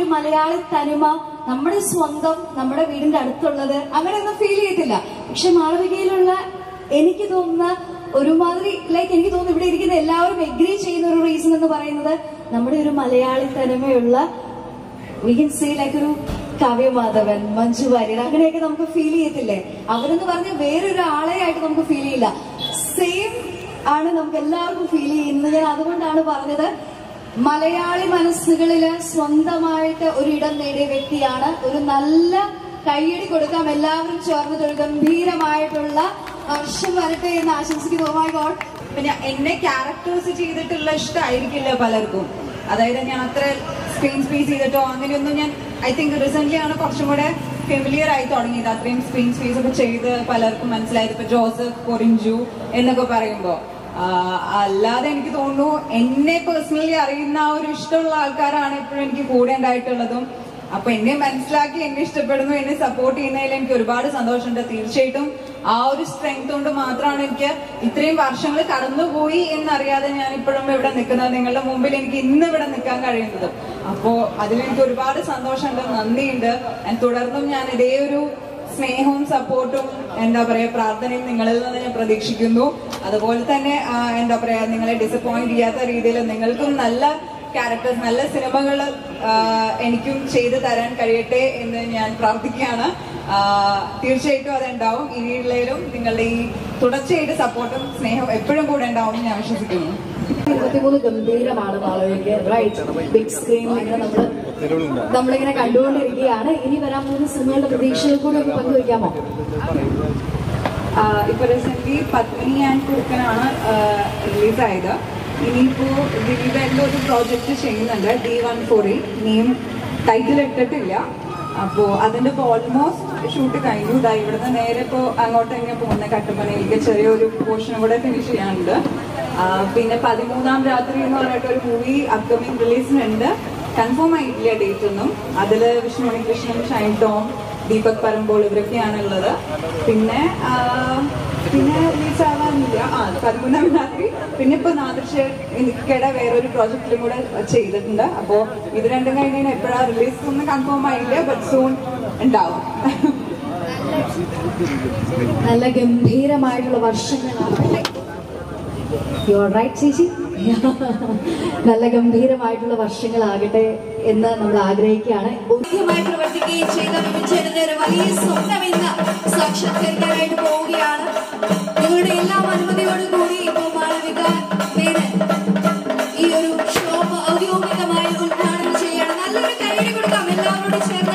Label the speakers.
Speaker 1: മലയാളി തനിമ നമ്മുടെ സ്വന്തം നമ്മുടെ വീടിന്റെ അടുത്തുള്ളത് അങ്ങനെയൊന്നും ഫീൽ ചെയ്യത്തില്ല പക്ഷെ മാളവികയിലുള്ള എനിക്ക് തോന്നുന്ന ഒരുമാതിരി ലൈക്ക് എനിക്ക് തോന്നുന്നു ഇവിടെ ഇരിക്കുന്ന എല്ലാവരും എഗ്രി ചെയ്യുന്ന ഒരു റീസൺ എന്ന് പറയുന്നത് നമ്മുടെ ഒരു മലയാളി തനിമയുള്ള വി കൻ സേ ലൈക്ക് ഒരു കാവ്യമാധവൻ മഞ്ജു വാര്യർ അങ്ങനെയൊക്കെ നമുക്ക് ഫീൽ ചെയ്യത്തില്ലേ അവരെന്ന് പറഞ്ഞ വേറൊരു ആളെ ആയിട്ട് നമുക്ക് ഫീൽ ചെയ്യില്ല സെയിം ആണ് നമുക്ക് എല്ലാവർക്കും ഫീൽ ചെയ്യുന്നത് ഞാൻ അതുകൊണ്ടാണ് പറഞ്ഞത് മലയാളി മനസ്സുകളില് സ്വന്തമായിട്ട് ഒരു ഇടം നേടിയ വ്യക്തിയാണ് ഒരു നല്ല കയ്യടി കൊടുക്കാം എല്ലാവരും ചേർന്നിട്ട് ഒരു ഗംഭീരമായിട്ടുള്ള വർഷം വരട്ടെ എന്ന് ആശംസിക്കുന്നു ഓ മൈ ഗോഡ്
Speaker 2: പിന്നെ എന്നെ ക്യാരക്ടേഴ്സ് ചെയ്തിട്ടുള്ള ഇഷ്ടമായിരിക്കില്ല പലർക്കും അതായത് ഞാൻ അത്ര സ്ക്രീൻ സ്പേസ് ചെയ്തിട്ടോ അങ്ങനെയൊന്നും ഞാൻ ഐ തിങ്ക് റീസെന്റ് ആണ് കുറച്ചും കൂടെ ഫെമിലിയർ ആയി തുടങ്ങിയത് അത്രയും സ്ക്രീൻ സ്പേസ് ഒക്കെ ചെയ്ത് പലർക്കും മനസ്സിലായത് ഇപ്പൊ ജോസഫ് കൊറിഞ്ചു എന്നൊക്കെ പറയുമ്പോ ആ, അല്ലാതെ എനിക്ക് തോന്നുന്നു എന്നെ പേഴ്സണലി അറിയുന്ന ആ ഒരു ഇഷ്ടമുള്ള ആൾക്കാരാണ് ഇപ്പോഴും എനിക്ക് കൂടെ ഉണ്ടായിട്ടുള്ളതും അപ്പൊ എന്നെ മനസ്സിലാക്കി എന്നെ ഇഷ്ടപ്പെടുന്നു എന്നെ സപ്പോർട്ട് ചെയ്യുന്നതിൽ എനിക്ക് ഒരുപാട് സന്തോഷമുണ്ട് തീർച്ചയായിട്ടും ആ ഒരു സ്ട്രെങ്ത് കൊണ്ട് മാത്രമാണ് എനിക്ക് ഇത്രയും വർഷങ്ങൾ കടന്നുപോയി എന്നറിയാതെ ഞാൻ ഇപ്പോഴും ഇവിടെ നിൽക്കുന്നത് നിങ്ങളുടെ മുമ്പിൽ എനിക്ക് ഇന്ന് ഇവിടെ നിൽക്കാൻ കഴിയുന്നത് അപ്പോ അതിലെനിക്ക് ഒരുപാട് സന്തോഷമുണ്ട് നന്ദിയുണ്ട് And തുടർന്നും ഞാൻ ഇതേ ഒരു സ്നേഹവും സപ്പോർട്ടും എന്താ പറയാ പ്രാർത്ഥനയും നിങ്ങളിൽ നിന്ന് ഞാൻ പ്രതീക്ഷിക്കുന്നു അതുപോലെ തന്നെ ആ, എന്താ പറയാ നിങ്ങളെ ഡിസപ്പോയിന്റ് ചെയ്യാത്ത രീതിയിൽ നിങ്ങൾക്കും നല്ല ക്യാരക്ടേഴ്സ് നല്ല സിനിമകൾ എനിക്കും ചെയ്തു തരാൻ കഴിയട്ടെ എന്ന് ഞാൻ പ്രാർത്ഥിക്കുകയാണ് ആ, തീർച്ചയായിട്ടും അതുണ്ടാവും ഇനിയുള്ളതിലും നിങ്ങളുടെ ഈ തുടർച്ചയായിട്ട് സപ്പോർട്ടും സ്നേഹവും എപ്പോഴും കൂടെ ഉണ്ടാവും എന്ന് ഞാൻ വിശ്വസിക്കുന്നു
Speaker 1: ഇരുപത്തിമൂന്ന് ഗംഭീരമാണ് മാളവിക റൈറ്റ് ബിഗ് സ്ക്രീനിൽ ഇങ്ങനെ നമ്മള് നമ്മളിങ്ങനെ കണ്ടുകൊണ്ടിരിക്കുകയാണ് ഇനി വരാൻ പോകുന്ന സിനിമകളുടെ പ്രതീക്ഷകൾ കൂടി ഒന്ന് പങ്കുവയ്ക്കാമോ
Speaker 2: ആ, ഇപ്പൊ റീസെന്റ് പത്മിനി ആൻഡ് കുറുക്കനാണ് റിലീസായത് ഇനിയിപ്പോ ദിലീപേന്റെ ഒരു പ്രോജക്റ്റ് ചെയ്യുന്നുണ്ട് ഡി വൺ ഫോറി ഇനിയും ടൈറ്റിൽ ഇട്ടിട്ടില്ല അപ്പോ അതിന്റെ ഇപ്പൊ ഓൾമോസ്റ്റ് ഷൂട്ട് കഴിഞ്ഞു ഇതാ ഇവിടുന്ന് നേരെ ഇപ്പോ അങ്ങോട്ട് എങ്ങനെ പോകുന്ന കട്ടുപണിയിലേക്ക് ചെറിയൊരു പോർഷനും കൂടെ ഫിനിഷ് ചെയ്യാനുണ്ട് ആ, പിന്നെ പതിമൂന്നാം രാത്രി എന്ന് പറഞ്ഞിട്ട് ഒരു മൂവി അപ്കമിങ് റിലീസിനുണ്ട് കൺഫേം ആയിട്ടില്ല ഡേറ്റ് ഒന്നും അതില് വിഷ്ണു കൃഷ്ണൻ ഷൈൻ ടോം ദീപക് പരമ്പോൾ ഇവരൊക്കെയാണ് ഉള്ളത് പിന്നെ ആ, പിന്നെ റിലീസ് ആവാനില്ല ആ പതിമൂന്നാം രാത്രി പിന്നെ ഇപ്പൊ നാദൃശ്യ എനിക്കിടെ വേറൊരു പ്രോജക്റ്റിലും കൂടെ ചെയ്തിട്ടുണ്ട് അപ്പോ ഇത് രണ്ടും കഴിഞ്ഞാൽ എപ്പോഴാ റിലീസ് ഒന്നും കൺഫേം ആയില്ല ബട്ട് സൂൺ ഉണ്ടാവും
Speaker 1: നല്ല ഗംഭീരമായിട്ടുള്ള വർഷങ്ങളാണ് യുവർ റൈറ്റ് ചേച്ചി നല്ല ഗംഭീരമായിട്ടുള്ള വർഷങ്ങളാകട്ടെ എന്ന് നമ്മൾ ആഗ്രഹിക്കുകയാണ്
Speaker 3: ബുദ്ധിയുമായി പ്രവർത്തിക്കുകയും ചെയ്ത വിഭജനത്തെ ഒരു വലിയ സ്വപ്നം ഇന്ന് സാക്ഷാത്കരിക്കാനായിട്ട് പോവുകയാണ് നിങ്ങളുടെ എല്ലാം അനുമതിയോടും കൂടി ഇപ്പോൾ മാളവിക മേനൻ ഈ ഒരു ഷോപ്പ് ഔദ്യോഗികമായി ഉദ്ഘാടനം ചെയ്യണം നല്ലൊരു കൈയ്യടി കൊടുക്കാം എല്ലാവരോടും ചേർന്ന്